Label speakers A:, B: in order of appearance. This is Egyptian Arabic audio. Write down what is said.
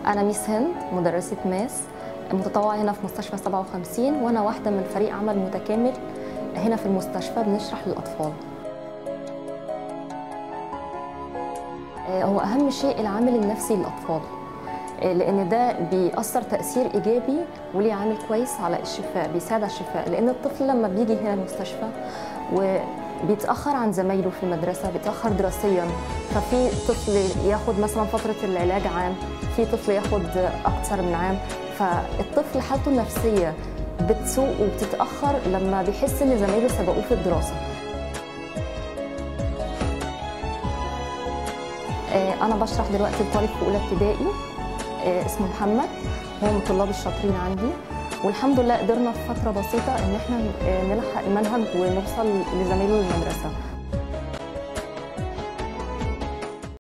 A: أنا ميس هند مدرسة ماس متطوعة هنا في مستشفى 57 وأنا واحدة من فريق عمل متكامل هنا في المستشفى بنشرح للأطفال آه، هو أهم شيء العامل النفسي للأطفال آه، لأن ده بيأثر تأثير إيجابي وليه عامل كويس على الشفاء بيساعد على الشفاء لأن الطفل لما بيجي هنا المستشفى وبيتأخر عن زمايله في المدرسة بيتأخر دراسيا ففي طفل ياخد مثلا فترة العلاج عام في طفل ياخد أكثر من عام فالطفل حالته النفسية بتسوء وبتتأخر لما بيحس إن زمايله سبقوه في الدراسة آه، أنا بشرح دلوقتي لطالب في أولى ابتدائي آه، اسمه محمد هو من الطلاب الشاطرين عندي والحمد لله قدرنا في فترة بسيطة إن احنا آه، نلحق المنهج ونوصل لزمايله المدرسة